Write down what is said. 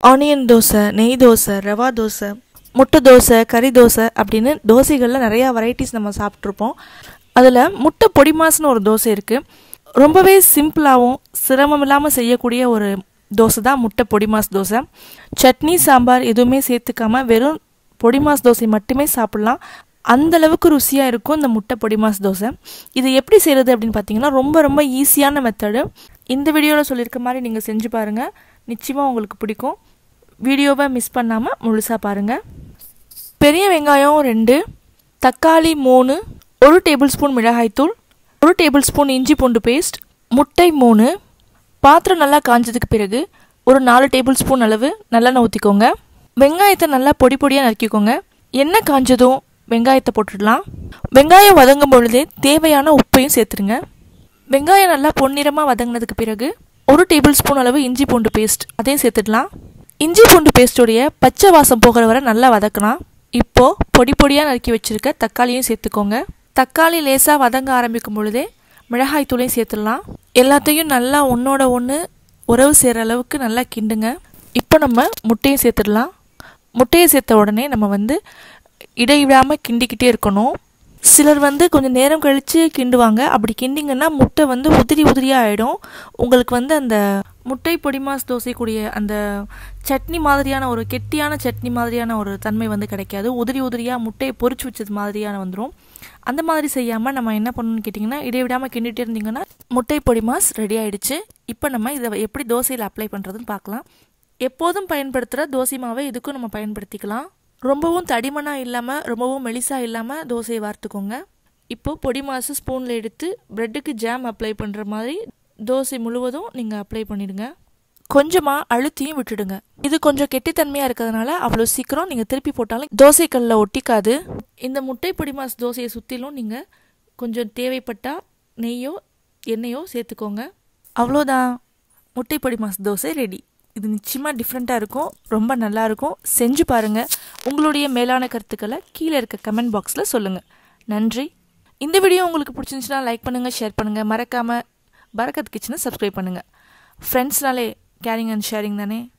onion dosa நெய் தோசை ரவா தோசை முட்டை தோசை கறி தோசை அப்படின்னு தோசைகளில் நிறையா வெரைட்டிஸ் நம்ம சாப்பிட்ருப்போம் அதில் முட்டை பொடி மாசுன்னு ஒரு தோசை இருக்குது ரொம்பவே சிம்பிளாகவும் சிரமம் இல்லாமல் செய்யக்கூடிய ஒரு தோசை தான் முட்டை பொடி மாஸ் தோசை சட்னி சாம்பார் எதுவுமே சேர்த்துக்காம வெறும் பொடி மாஸ் தோசை மட்டுமே சாப்பிட்லாம் அந்த அளவுக்கு ருசியாக இருக்கும் இந்த முட்டை பொடி மாஸ் தோசை இது எப்படி செய்கிறது அப்படின்னு பார்த்தீங்கன்னா ரொம்ப ரொம்ப ஈஸியான மெத்தடு இந்த வீடியோவில் சொல்லியிருக்க மாதிரி நீங்கள் செஞ்சு பாருங்கள் நிச்சயமாக உங்களுக்கு பிடிக்கும் வீடியோவை மிஸ் பண்ணாமல் முழுசாக பாருங்கள் பெரிய வெங்காயம் ரெண்டு தக்காளி மூணு ஒரு டேபிள் ஸ்பூன் மிளகாய்த்தூள் ஒரு டேபிள் ஸ்பூன் இஞ்சி பூண்டு பேஸ்ட் முட்டை மூணு பாத்திரம் நல்லா காஞ்சதுக்கு பிறகு ஒரு நாலு டேபிள் ஸ்பூன் அளவு நல்லெண்ணெய் ஊற்றிக்கோங்க வெங்காயத்தை நல்லா பொடி பொடியாக நறுக்கிக்கோங்க எண்ணெய் காஞ்சதும் வெங்காயத்தை போட்டுடலாம் வெங்காயம் வதங்கும் பொழுதே தேவையான உப்பையும் சேர்த்துருங்க வெங்காயம் நல்லா பொன்னிறமாக வதங்கினதுக்கு பிறகு ஒரு டேபிள் ஸ்பூன் அளவு இஞ்சி பூண்டு பேஸ்ட் அதையும் சேர்த்துடலாம் இஞ்சி பூண்டு பேஸ்டோடைய பச்சை வாசம் போகிற வரை நல்லா வதக்கலாம் இப்போ பொடி பொடியாக நறுக்கி வச்சிருக்க தக்காளியும் சேர்த்துக்கோங்க தக்காளி லேசாக வதங்க ஆரம்பிக்கும் பொழுதே மிளகாய் தூளையும் சேர்த்துடலாம் எல்லாத்தையும் நல்லா ஒன்றோட ஒன்று உறவு செய்கிற அளவுக்கு நல்லா கிண்டுங்க இப்போ நம்ம முட்டையும் சேர்த்துடலாம் முட்டையை சேர்த்த உடனே நம்ம வந்து இடைவிடாமல் கிண்டிக்கிட்டே இருக்கணும் சிலர் வந்து கொஞ்சம் நேரம் கழித்து கிண்டுவாங்க அப்படி கிண்டிங்கன்னா முட்டை வந்து உதிரி உதிரியாக ஆகிடும் உங்களுக்கு வந்து அந்த முட்டை பொடிமாஸ் தோசைக்கூடிய அந்த சட்னி மாதிரியான ஒரு கெட்டியான சட்னி மாதிரியான ஒரு தன்மை வந்து கிடைக்காது உதிரி உதிரியாக முட்டையை பொரிச்சு வச்சது மாதிரியான வந்துடும் அந்த மாதிரி செய்யாமல் நம்ம என்ன பண்ணணும்னு கேட்டிங்கன்னா இடைவிடாமல் கிண்டிகிட்டே இருந்தீங்கன்னா முட்டை பொடிமாஸ் ரெடி ஆயிடுச்சு இப்போ நம்ம இதை எப்படி தோசையில் அப்ளை பண்ணுறதுன்னு பார்க்கலாம் எப்போதும் பயன்படுத்துகிற தோசை மாவை இதுக்கும் நம்ம பயன்படுத்திக்கலாம் ரொம்பவும் தடிமனாக இல்லாமல் ரொம்பவும் மெலிசாக இல்லாமல் தோசையை வார்த்துக்கோங்க இப்போது பொடி மாசு ஸ்பூனில் எடுத்து ப்ரெட்டுக்கு ஜாம் அப்ளை பண்ணுற மாதிரி தோசை முழுவதும் நீங்கள் அப்ளை பண்ணிடுங்க கொஞ்சமாக அழுத்தியும் விட்டுடுங்க இது கொஞ்சம் கெட்டித்தன்மையாக இருக்கிறதுனால அவ்வளோ சீக்கிரம் நீங்கள் திருப்பி போட்டாலும் தோசைக்கல்லில் ஒட்டிக்காது இந்த முட்டை பொடி மாஸ் தோசையை சுற்றிலும் நீங்கள் கொஞ்சம் தேவைப்பட்டால் நெய்யோ எண்ணெயோ சேர்த்துக்கோங்க அவ்வளோதான் முட்டை பொடி மாஸ் தோசை ரெடி இது நிச்சயமாக டிஃப்ரெண்ட்டாக இருக்கும் ரொம்ப நல்லாயிருக்கும் செஞ்சு பாருங்கள் உங்களுடைய மேலான கருத்துக்களை கீழே இருக்க கமெண்ட் பாக்ஸில் சொல்லுங்கள் நன்றி இந்த வீடியோ உங்களுக்கு பிடிச்சிருந்துச்சுன்னா லைக் பண்ணுங்கள் ஷேர் பண்ணுங்கள் மறக்காமல் பரக்கத் கிச்சனை சப்ஸ்கிரைப் பண்ணுங்கள் ஃப்ரெண்ட்ஸ்னாலே கேரிங் அண்ட் ஷேரிங் தானே